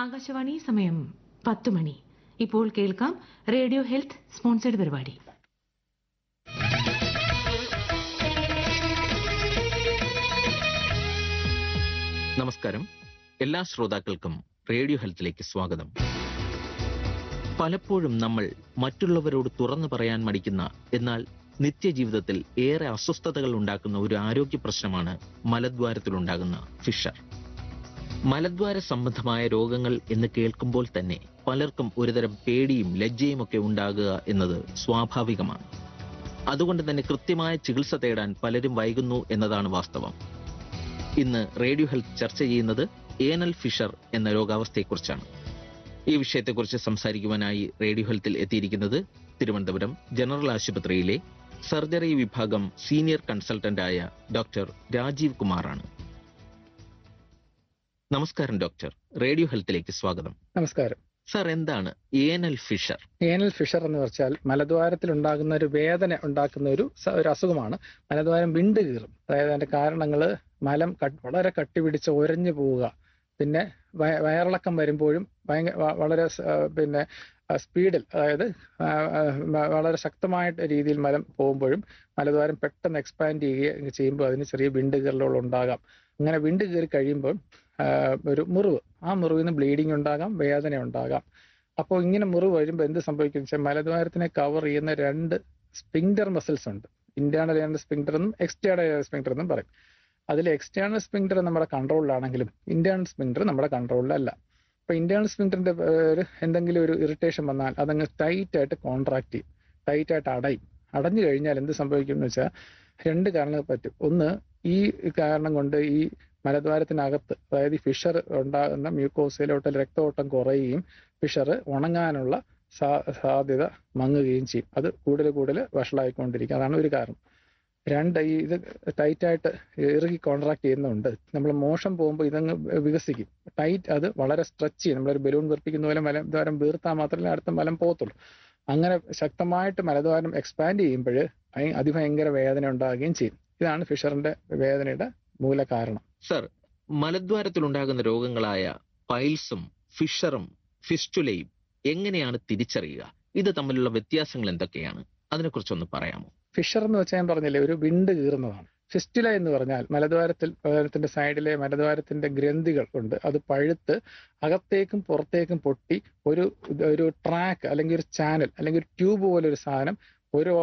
ആകാശവാണി സമയം പത്ത് മണി ഇപ്പോൾ കേൾക്കാം റേഡിയോ ഹെൽത്ത് സ്പോൺസേഡ് പരിപാടി നമസ്കാരം എല്ലാ ശ്രോതാക്കൾക്കും റേഡിയോ ഹെൽത്തിലേക്ക് സ്വാഗതം പലപ്പോഴും നമ്മൾ മറ്റുള്ളവരോട് തുറന്നു പറയാൻ മടിക്കുന്ന എന്നാൽ നിത്യജീവിതത്തിൽ ഏറെ അസ്വസ്ഥതകൾ ഉണ്ടാക്കുന്ന ഒരു ആരോഗ്യ പ്രശ്നമാണ് മലദ്വാരത്തിലുണ്ടാകുന്ന ഫിഷർ മലദ്വാര സംബന്ധമായ രോഗങ്ങൾ എന്ന് കേൾക്കുമ്പോൾ തന്നെ പലർക്കും ഒരുതരം പേടിയും ലജ്ജയും ഒക്കെ ഉണ്ടാകുക എന്നത് സ്വാഭാവികമാണ് അതുകൊണ്ട് തന്നെ കൃത്യമായ ചികിത്സ തേടാൻ പലരും വൈകുന്നു എന്നതാണ് വാസ്തവം ഇന്ന് റേഡിയോ ഹെൽത്ത് ചർച്ച ചെയ്യുന്നത് ഏനൽ ഫിഷർ എന്ന രോഗാവസ്ഥയെക്കുറിച്ചാണ് ഈ വിഷയത്തെക്കുറിച്ച് സംസാരിക്കുവാനായി റേഡിയോ ഹെൽത്തിൽ എത്തിയിരിക്കുന്നത് തിരുവനന്തപുരം ജനറൽ ആശുപത്രിയിലെ സർജറി വിഭാഗം സീനിയർ കൺസൾട്ടന്റായ ഡോക്ടർ രാജീവ് കുമാറാണ് നമസ്കാരം ഡോക്ടർ റേഡിയോ ഹെൽത്തിലേക്ക് സ്വാഗതം നമസ്കാരം സർ എന്താണ് ഏനൽ ഫിഷർ ഏനൽ ഫിഷർ എന്ന് വെച്ചാൽ മലദ്വാരത്തിൽ ഉണ്ടാകുന്ന ഒരു വേദന ഉണ്ടാക്കുന്ന ഒരു സ- ഒരു അസുഖമാണ് മലദ്വാരം വിണ്ട് കീറും അതായത് അതിന്റെ കാരണങ്ങൾ മലം കട്ട് വളരെ കട്ടിപിടിച്ച് ഒരഞ്ഞു പോവുക പിന്നെ വയ- വയറിളക്കം വരുമ്പോഴും ഭയങ്കര വ- വളരെ സ- ആ, പിന്നെ സ്പീഡിൽ അതായത് ആ, ആ, വ- വളരെ ശക്തമായ രീതിയിൽ മലം പോകുമ്പോഴും മലദ്വാരം പെട്ടെന്ന് എക്സ്പാൻഡ് ചെയ്യുക ചെയ്യുമ്പോൾ അതിന് ചെറിയ വിണ്ട് കീറലുകൾ ഉണ്ടാകാം അങ്ങനെ വിണ്ട് കീറി കഴിയുമ്പോൾ ആ, ഒരു മുറിവ് ആ മുറിവിൽ നിന്ന് ബ്ലീഡിംഗ് ഉണ്ടാകാം വേദന ഉണ്ടാകാം അപ്പോൾ ഇങ്ങനെ മുറിവ് വരുമ്പോൾ എന്ത് സംഭവിക്കും വെച്ചാൽ മലദ്വാരത്തിനെ കവർ ചെയ്യുന്ന രണ്ട് സ്പിങ്ഡർ മസിൽസ് ഉണ്ട് ഇന്റേണൽ ഏണൽ സ്പിങ്ഡർ എന്നും എക്സ്റ്റേണൽ ഏണൽ സ്പിങ്ഡർ എന്നും പറയും അതിൽ എക്സ്റ്റേണൽ സ്പിങ്ഡർ നമ്മുടെ കൺട്രോളിലാണെങ്കിലും ഇന്റേണൽ സ്പിങ്ഡർ നമ്മുടെ കൺട്രോളിലല്ല അപ്പൊ ഇന്റേണൽ സ്പിങ്ഡറിന്റെ ഒരു എന്തെങ്കിലും ഒരു ഇറിറ്റേഷൻ വന്നാൽ അതങ്ങ് ടൈറ്റ് ആയിട്ട് കോൺട്രാക്ട് ചെയ്യും ടൈറ്റ് ആയിട്ട് അടയും അടഞ്ഞു കഴിഞ്ഞാൽ എന്ത് സംഭവിക്കും എന്ന് വെച്ചാൽ രണ്ട് കാരണങ്ങൾ പറ്റും ഒന്ന് ഈ കാരണം കൊണ്ട് ഈ മലദ്വാരത്തിനകത്ത് അതായത് ഈ ഫിഷർ ഉണ്ടാകുന്ന മ്യൂക്കോസയിലോട്ട് രക്തഓട്ടം കുറയുകയും ഫിഷർ ഉണങ്ങാനുള്ള സാ- സാധ്യത മങ്ങുകയും ചെയ്യും അത് കൂടുതൽ കൂടുതൽ വഷളായിക്കൊണ്ടിരിക്കും അതാണ് ഒരു കാരണം രണ്ട് ഈ ഇത് ടൈറ്റായിട്ട് ഇറുകി കോൺട്രാക്ട് ചെയ്യുന്നുണ്ട് നമ്മൾ മോശം പോകുമ്പോൾ ഇതങ്ങ് വികസിക്കും ടൈറ്റ് അത് വളരെ സ്ട്രെച്ച് ചെയ്യും നമ്മളൊരു ബലൂൺ വീർപ്പിക്കുന്ന പോലെ മലദ്വാരം വീർത്താൽ മാത്രമേ അടുത്ത മലം പോകത്തുള്ളൂ അങ്ങനെ ശക്തമായിട്ട് മലദ്വാരം എക്സ്പാൻഡ് ചെയ്യുമ്പോൾ അതിഭയങ്കര വേദന ഉണ്ടാകുകയും ചെയ്യും ഇതാണ് ഫിഷറിന്റെ വേദനയുടെ മൂല കാരണം സർ മലദ്വാരത്തിലുണ്ടാകുന്ന രോഗങ്ങളായ പൈൽസും ഫിഷറും ഫിസ്റ്റുലയും എങ്ങനെയാണ് തിരിച്ചറിയുക ഇത് തമ്മിലുള്ള വ്യത്യാസങ്ങൾ എന്തൊക്കെയാണ് അതിനെക്കുറിച്ചൊന്ന് പറയാമോ ഫിഷർ എന്ന് വെച്ചാൽ ഞാൻ പറഞ്ഞില്ലേ ഒരു വിണ്ട് കീറുന്നതാണ് ഫിസ്റ്റുല എന്ന് പറഞ്ഞാൽ മലദ്വാരത്തിൽ മലദ്വാരത്തിന്റെ സൈഡിലെ മലദ്വാരത്തിന്റെ ഗ്രന്ഥികൾ ഉണ്ട് അത് പഴുത്ത് അകത്തേക്കും പുറത്തേക്കും പൊട്ടി ഒരു ഒരു ട്രാക്ക് അല്ലെങ്കിൽ ഒരു ചാനൽ അല്ലെങ്കിൽ ഒരു ട്യൂബ് പോലെ ഒരു സാധനം ഒരു